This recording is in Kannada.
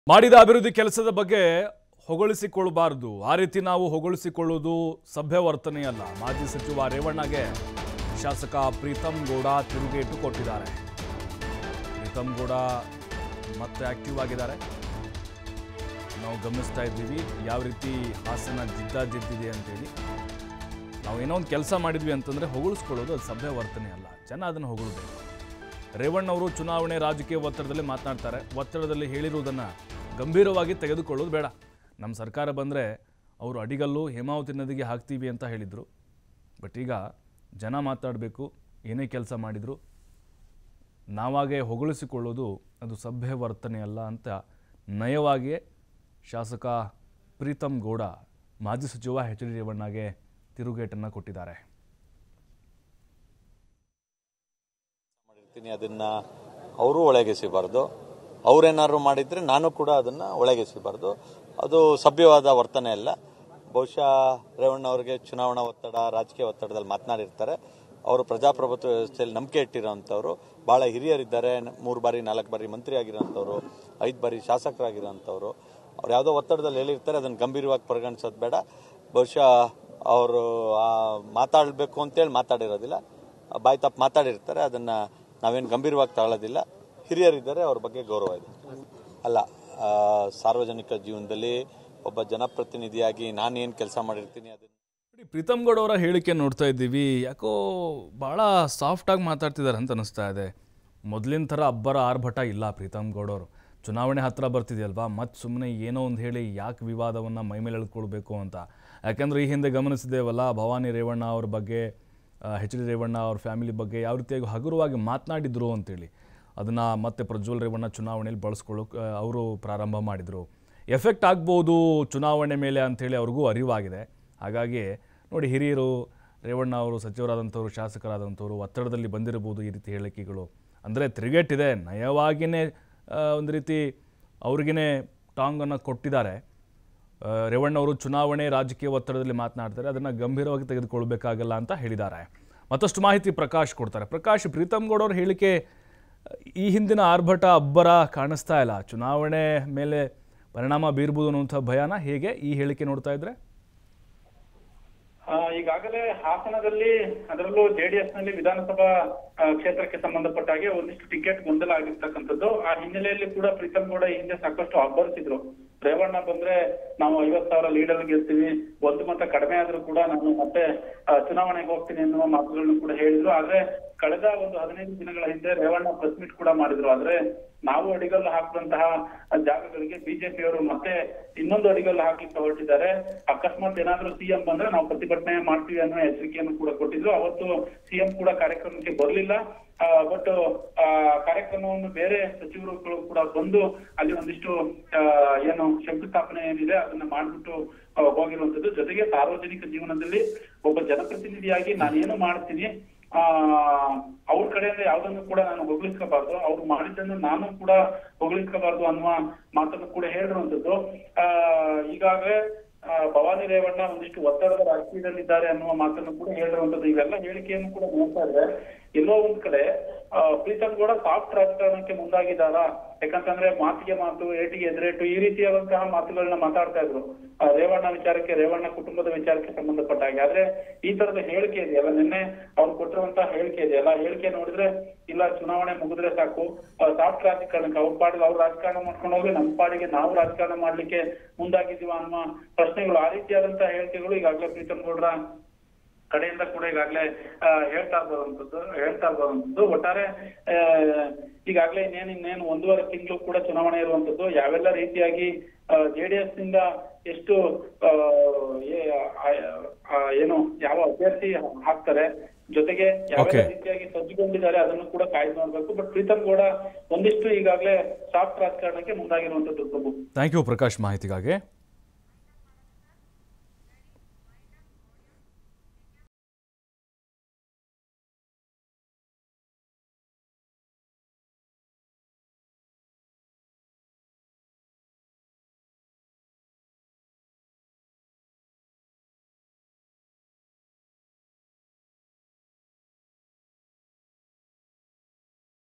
ಮಾಡಿದ ಅಭಿವೃದ್ಧಿ ಕೆಲಸದ ಬಗ್ಗೆ ಹೊಗಳಿಸಿಕೊಳ್ಳಬಾರದು ಆ ರೀತಿ ನಾವು ಹೊಗಳಿಸಿಕೊಳ್ಳುವುದು ಸಭ್ಯ ವರ್ತನೆಯಲ್ಲ ಮಾಜಿ ಸಚಿವ ರೇವಣ್ಣಗೆ ಶಾಸಕ ಪ್ರೀತಮ್ ಗೌಡ ತಿರುಗೇಟು ಕೊಟ್ಟಿದ್ದಾರೆ ಪ್ರೀತಮ್ ಗೌಡ ಮತ್ತೆ ಆಕ್ಟಿವ್ ಆಗಿದ್ದಾರೆ ನಾವು ಗಮನಿಸ್ತಾ ಇದ್ದೀವಿ ಯಾವ ರೀತಿ ಹಾಸನ ಜಿದ್ದಾಜಿದ್ದಿದೆ ಅಂತೇಳಿ ನಾವು ಏನೋ ಒಂದು ಕೆಲಸ ಮಾಡಿದ್ವಿ ಅಂತಂದರೆ ಹೊಗಳಿಸ್ಕೊಳ್ಳೋದು ಅದು ಸಭ್ಯ ವರ್ತನೆ ಅಲ್ಲ ಜನ ಅದನ್ನು ಹೊಗಳಬೇಕು ರೇವಣ್ಣವರು ಚುನಾವಣೆ ರಾಜಕೀಯ ಒತ್ತಡದಲ್ಲಿ ಮಾತನಾಡ್ತಾರೆ ಒತ್ತಡದಲ್ಲಿ ಹೇಳಿರುವುದನ್ನು ಗಂಭೀರವಾಗಿ ತೆಗೆದುಕೊಳ್ಳೋದು ಬೇಡ ನಮ್ಮ ಸರ್ಕಾರ ಬಂದರೆ ಅವರು ಅಡಿಗಲ್ಲು ಹೇಮಾವತಿ ನದಿಗೆ ಹಾಕ್ತೀವಿ ಅಂತ ಹೇಳಿದರು ಬಟ್ ಈಗ ಜನ ಮಾತಾಡಬೇಕು ಏನೇ ಕೆಲಸ ಮಾಡಿದರು ನಾವಾಗೇ ಹೊಗಳಿಸಿಕೊಳ್ಳೋದು ಅದು ಸಭ್ಯ ವರ್ತನೆ ಅಲ್ಲ ಅಂತ ನಯವಾಗಿಯೇ ಶಾಸಕ ಪ್ರೀತಮ್ ಗೌಡ ಮಾಜಿ ಸಚಿವ ಎಚ್ ಡಿ ರೇವಣ್ಣಗೆ ತಿರುಗೇಟನ್ನು ಕೊಟ್ಟಿದ್ದಾರೆ ಮಾಡಿರ್ತೀನಿ ಅದನ್ನ ಅವರು ಒಳಗೆಸಿಬಾರ್ದು ಅವ್ರೇನಾದ್ರು ಮಾಡಿದ್ರೆ ನಾನು ಕೂಡ ಅದನ್ನ ಒಳಗೆಸಿಬಾರ್ದು ಅದು ಸಭ್ಯವಾದ ವರ್ತನೆ ಅಲ್ಲ ಬಹುಶಃ ರೇವಣ್ಣ ಅವರಿಗೆ ಚುನಾವಣಾ ಒತ್ತಡ ರಾಜಕೀಯ ಒತ್ತಡದಲ್ಲಿ ಮಾತನಾಡಿರ್ತಾರೆ ಅವರು ಪ್ರಜಾಪ್ರಭುತ್ವ ವ್ಯವಸ್ಥೆಯಲ್ಲಿ ನಂಬಿಕೆ ಇಟ್ಟಿರೋಂಥವ್ರು ಬಹಳ ಹಿರಿಯರಿದ್ದಾರೆ ಮೂರು ಬಾರಿ ನಾಲ್ಕು ಬಾರಿ ಮಂತ್ರಿ ಆಗಿರೋಂಥವ್ರು ಐದು ಬಾರಿ ಶಾಸಕರಾಗಿರೋಂಥವ್ರು ಅವ್ರು ಯಾವುದೋ ಒತ್ತಡದಲ್ಲಿ ಹೇಳಿರ್ತಾರೆ ಅದನ್ನು ಗಂಭೀರವಾಗಿ ಪರಿಗಣಿಸೋದು ಬೇಡ ಬಹುಶಃ ಅವರು ಮಾತಾಡಬೇಕು ಅಂತೇಳಿ ಮಾತಾಡಿರೋದಿಲ್ಲ ಬಾಯಿ ತಪ್ಪು ಮಾತಾಡಿರ್ತಾರೆ ಅದನ್ನ ನಾವೇನು ಗಂಭೀರವಾಗಿ ತಗೊಳ್ಳೋದಿಲ್ಲ ಹಿರಿಯರಿದ್ದಾರೆ ಅವ್ರ ಬಗ್ಗೆ ಗೌರವ ಇದೆ ಅಲ್ಲ ಆ, ಸಾರ್ವಜನಿಕ ಜೀವನದಲ್ಲಿ ಒಬ್ಬ ಜನಪ್ರತಿನಿಧಿಯಾಗಿ ನಾನು ಏನು ಕೆಲಸ ಮಾಡಿರ್ತೀನಿ ಅದನ್ನ ನೋಡಿ, ಪ್ರೀತಮ್ ಗೌಡ ಅವರ ಹೇಳಿಕೆ ನೋಡ್ತಾ ಇದ್ದೀವಿ ಯಾಕೋ ಭಾಳ ಸಾಫ್ಟಾಗಿ ಮಾತಾಡ್ತಿದ್ದಾರೆ ಅಂತ ಅನಿಸ್ತಾ ಇದೆ ಮೊದಲಿನ ಥರ ಅಬ್ಬರ ಆರ್ಭಟ ಇಲ್ಲ ಪ್ರೀತಮ್ ಗೌಡ ಅವರು ಚುನಾವಣೆ ಹತ್ರ ಬರ್ತಿದೆಯಲ್ವಾ ಮತ್ತೆ ಸುಮ್ಮನೆ ಏನೋ ಒಂದು ಹೇಳಿ ಯಾಕೆ ವಿವಾದವನ್ನು ಮೈಮೇಲೆ ಎಳ್ಕೊಳ್ಬೇಕು ಅಂತ ಯಾಕೆಂದ್ರೆ ಈ ಹಿಂದೆ ಗಮನಿಸಿದ್ದೇವಲ್ಲ ಭವಾನಿ ರೇವಣ್ಣ ಅವ್ರ ಬಗ್ಗೆ ಎಚ್ ಡಿ ರೇವಣ್ಣ ಅವ್ರ ಫ್ಯಾಮಿಲಿ ಬಗ್ಗೆ ಯಾವ ರೀತಿಯಾಗಿ ಹಗುರವಾಗಿ ಮಾತನಾಡಿದ್ರು ಅಂತೇಳಿ ಅದನ್ನು ಮತ್ತೆ ಪ್ರಜ್ವಲ್ ರೇವಣ್ಣ ಚುನಾವಣೆಯಲ್ಲಿ ಬಳಸ್ಕೊಳ್ಳೋಕೆ ಅವರು ಪ್ರಾರಂಭ ಮಾಡಿದರು ಎಫೆಕ್ಟ್ ಆಗ್ಬೋದು ಚುನಾವಣೆ ಮೇಲೆ ಅಂಥೇಳಿ ಅವ್ರಿಗೂ ಅರಿವಾಗಿದೆ ಹಾಗಾಗಿ ನೋಡಿ ಹಿರಿಯರು ರೇವಣ್ಣ ಅವರು ಸಚಿವರಾದಂಥವ್ರು ಶಾಸಕರಾದಂಥವ್ರು ಒತ್ತಡದಲ್ಲಿ ಬಂದಿರಬಹುದು ಈ ರೀತಿ ಹೇಳಿಕೆಗಳು ಅಂದರೆ ತಿರುಗೇಟಿದೆ ನಯವಾಗಿಯೇ ಒಂದು ರೀತಿ ಅವ್ರಿಗೇ ಟಾಂಗನ್ನು ಕೊಟ್ಟಿದ್ದಾರೆ ಆ, ರೇವಣ್ಣವರು ಚುನಾವಣೆ ರಾಜಕೀಯ ಒತ್ತಡದಲ್ಲಿ ಮಾತನಾಡ್ತಾರೆ ಅದನ್ನು ಗಂಭೀರವಾಗಿ ತೆಗೆದುಕೊಳ್ಬೇಕಾಗಲ್ಲ ಅಂತ ಹೇಳಿದ್ದಾರೆ ಮತ್ತಷ್ಟು ಮಾಹಿತಿ ಪ್ರಕಾಶ್ ಕೊಡ್ತಾರೆ ಪ್ರಕಾಶ್ ಪ್ರೀತಮ್ ಗೌಡ ಅವ್ರ ಹೇಳಿಕೆ ಈ ಹಿಂದಿನ ಆರ್ಭಟ ಅಬ್ಬರ ಕಾಣಿಸ್ತಾ ಇಲ್ಲ ಚುನಾವಣೆ ಮೇಲೆ ಪರಿಣಾಮ ಬೀರ್ಬೋದು ಅನ್ನುವಂಥ ಭಯನ ಹೇಗೆ ಈ ಹೇಳಿಕೆ ನೋಡ್ತಾ ಇದ್ರೆ ಆ, ಈಗಾಗಲೇ ಹಾಸನದಲ್ಲಿ ಅದರಲ್ಲೂ ಜೆಡಿಎಸ್ ನಲ್ಲಿ ವಿಧಾನಸಭಾ ಆ, ಕ್ಷೇತ್ರಕ್ಕೆ ಸಂಬಂಧಪಟ್ಟ ಹಾಗೆ ಒಂದಿಷ್ಟು ಟಿಕೆಟ್ ಗೊಂದಲ ಆಗಿರ್ತಕ್ಕಂಥದ್ದು ಆ ಹಿನ್ನೆಲೆಯಲ್ಲಿ ಕೂಡ ಪ್ರೀತಮ್ ಗೌಡ ಈ ಹಿಂದೆ ಸಾಕಷ್ಟು ಅಬ್ಬರಿಸಿದ್ರು ರೇವಣ್ಣ ಬಂದ್ರೆ ನಾವು ಐವತ್ ಸಾವಿರ ಲೀಡರ್ ಗೆಲ್ತೀವಿ ಒಂದು ಮತ ಕಡಿಮೆ ಆದ್ರೂ ಕೂಡ ನಾನು ಮತ್ತೆ ಆ, ಚುನಾವಣೆಗೆ ಹೋಗ್ತೀನಿ ಎನ್ನುವ ಮಾತುಗಳನ್ನು ಕೂಡ ಹೇಳಿದ್ರು ಆದ್ರೆ ಕಳೆದ ಒಂದು ಹದಿನೈದು ದಿನಗಳ ಹಿಂದೆ ರೇವಣ್ಣ ಪ್ರೆಸ್ ಮೀಟ್ ಕೂಡ ಮಾಡಿದ್ರು ಆದ್ರೆ ನಾವು ಅಡಿಗಲ್ಲು ಹಾಕಿದಂತಹ ಜಾಗಗಳಿಗೆ ಬಿಜೆಪಿಯವರು ಮತ್ತೆ ಇನ್ನೊಂದು ಅಡಿಗಲ್ಲು ಹಾಕ್ಲಿಕ್ಕೆ ಹೊರಟಿದ್ದಾರೆ ಅಕಸ್ಮಾತ್ ಏನಾದ್ರೂ ಸಿಎಂ ಬಂದ್ರೆ ನಾವು ಪ್ರತಿಭಟನೆ ಮಾಡ್ತೀವಿ ಅನ್ನೋ ಎಚ್ಚರಿಕೆಯನ್ನು ಕೂಡ ಕೊಟ್ಟಿದ್ರು ಅವತ್ತು ಸಿಎಂ ಕೂಡ ಕಾರ್ಯಕ್ರಮಕ್ಕೆ ಬರ್ಲಿಲ್ಲ ಬಟ್ ಕಾರ್ಯಕ್ರಮವನ್ನು ಬೇರೆ ಸಚಿವರುಗಳು ಕೂಡ ಬಂದು ಅಲ್ಲಿ ಒಂದಿಷ್ಟು ಆ, ಏನು ಶಂಕುಸ್ಥಾಪನೆ ಏನಿದೆ ಅದನ್ನ ಮಾಡ್ಬಿಟ್ಟು ಆ, ಹೋಗಿರುವಂತದ್ದು ಜೊತೆಗೆ ಸಾರ್ವಜನಿಕ ಜೀವನದಲ್ಲಿ ಒಬ್ಬ ಜನಪ್ರತಿನಿಧಿಯಾಗಿ ನಾನೇನು ಮಾಡ್ತೀನಿ ಆ ಅವ್ರ ಕಡೆಯಿಂದ ಯಾವ್ದನ್ನು ಕೂಡ ನಾನು ಹೊಗಳಿಸ್ಕೋಬಾರ್ದು ಅವ್ರು ಮಾಡಿದ್ದನ್ನು ನಾನು ಕೂಡ ಹೊಗಳಿಸ್ಕೋಬಾರ್ದು ಅನ್ನುವ ಮಾತನ್ನು ಕೂಡ ಹೇಳಿರುವಂತದ್ದು ಆ ಈಗಾಗಲೇ ಆ, ಭವಾನಿ ರೇವಣ್ಣ ಒಂದಿಷ್ಟು ಒತ್ತಡದ ರಾಜಕೀಯದಲ್ಲಿದ್ದಾರೆ ಅನ್ನುವ ಮಾತನ್ನು ಕೂಡ ಹೇಳಿರುವಂತದ್ದು ಇವೆಲ್ಲ ಹೇಳಿಕೆಯನ್ನು ಕೂಡ ನೋಡ್ತಾ ಇದ್ರೆ ಎಲ್ಲೋ ಒಂದ್ ಕಡೆ ಆ, ಪ್ರೀತಮ್ ಗೌಡ ಸಾಫ್ಟ್ ರಾಜಕಾರಣಕ್ಕೆ ಮುಂದಾಗಿದ್ದಾರಾ ಯಾಕಂತಂದ್ರೆ ಮಾತಿಗೆ ಮಾತು ಏಟಿಗೆ ಎದುರೇಟು ಈ ರೀತಿಯಾದಂತಹ ಮಾತುಗಳನ್ನ ಮಾತಾಡ್ತಾ ಇದ್ರು ಆ, ರೇವಣ್ಣ ವಿಚಾರಕ್ಕೆ ರೇವಣ್ಣ ಕುಟುಂಬದ ವಿಚಾರಕ್ಕೆ ಸಂಬಂಧಪಟ್ಟ ಹಾಗೆ ಆದ್ರೆ ಈ ತರದ ಹೇಳಿಕೆ ಇದೆಯಲ್ಲ ನಿನ್ನೆ ಅವ್ರು ಕೊಟ್ಟಿರುವಂತಹ ಹೇಳಿಕೆ ಇದೆಯಲ್ಲ ಹೇಳಿಕೆ ನೋಡಿದ್ರೆ ಇಲ್ಲ ಚುನಾವಣೆ ಮುಗಿದ್ರೆ ಸಾಕು ಸಾಫ್ಟ್ ರಾಜಕಾರಣಕ್ಕೆ ಅವ್ರ ಪಾಡಿಗೆ ಅವ್ರು ರಾಜಕಾರಣ ಮಾಡ್ಕೊಂಡು ಹೋಗಿ ನಮ್ಮ ಪಾಡಿಗೆ ನಾವು ರಾಜಕಾರಣ ಮಾಡ್ಲಿಕ್ಕೆ ಮುಂದಾಗಿದ್ದೀವ ಅನ್ನುವ ಪ್ರಶ್ನೆಗಳು ಆ ರೀತಿಯಾದಂತಹ ಹೇಳಿಕೆಗಳು ಈಗಾಗಲೇ ಪ್ರೀತಮ್ ಗೌಡ್ರ ಕಡೆಯಿಂದ ಕೂಡ ಈಗಾಗಲೇ ಆ, ಹೇಳ್ತಾ ಇರುವಂತದ್ದು ಹೇಳ್ತಾ ಇರುವಂತದ್ದು ಒಟ್ಟಾರೆ ಆ, ಈಗಾಗಲೇ ಇನ್ನೇನು ಇನ್ನೇನು ಒಂದೂವರೆ ತಿಂಗಳು ಕೂಡ ಚುನಾವಣೆ ಇರುವಂತದ್ದು ಯಾವೆಲ್ಲ ರೀತಿಯಾಗಿ ಜೆಡಿಎಸ್ ನಿಂದ ಎಷ್ಟು ಆ, ಏ- ಆ- ಆ, ಏನು ಯಾವ ಅಭ್ಯರ್ಥಿ ಹಾಕ್ತಾರೆ ಜೊತೆಗೆ ಯಾವೆಲ್ಲ Okay. ರೀತಿಯಾಗಿ ಸಜ್ಜುಗೊಂಡಿದ್ದಾರೆ ಅದನ್ನು ಕೂಡ ಕಾಯ್ದು ನೋಡ್ಬೇಕು ಬಟ್ ಪ್ರೀತಮ್ ಗೌಡ ಒಂದಿಷ್ಟು ಈಗಾಗಲೇ ಸಾಫ್ಟ್ ರಾಜಕಾರಣಕ್ಕೆ ಮುಂದಾಗಿರುವಂತದ್ದು ಪ್ರಭು ಥ್ಯಾಂಕ್ ಯು ಪ್ರಕಾಶ್ ಮಾಹಿತಿಗಾಗಿ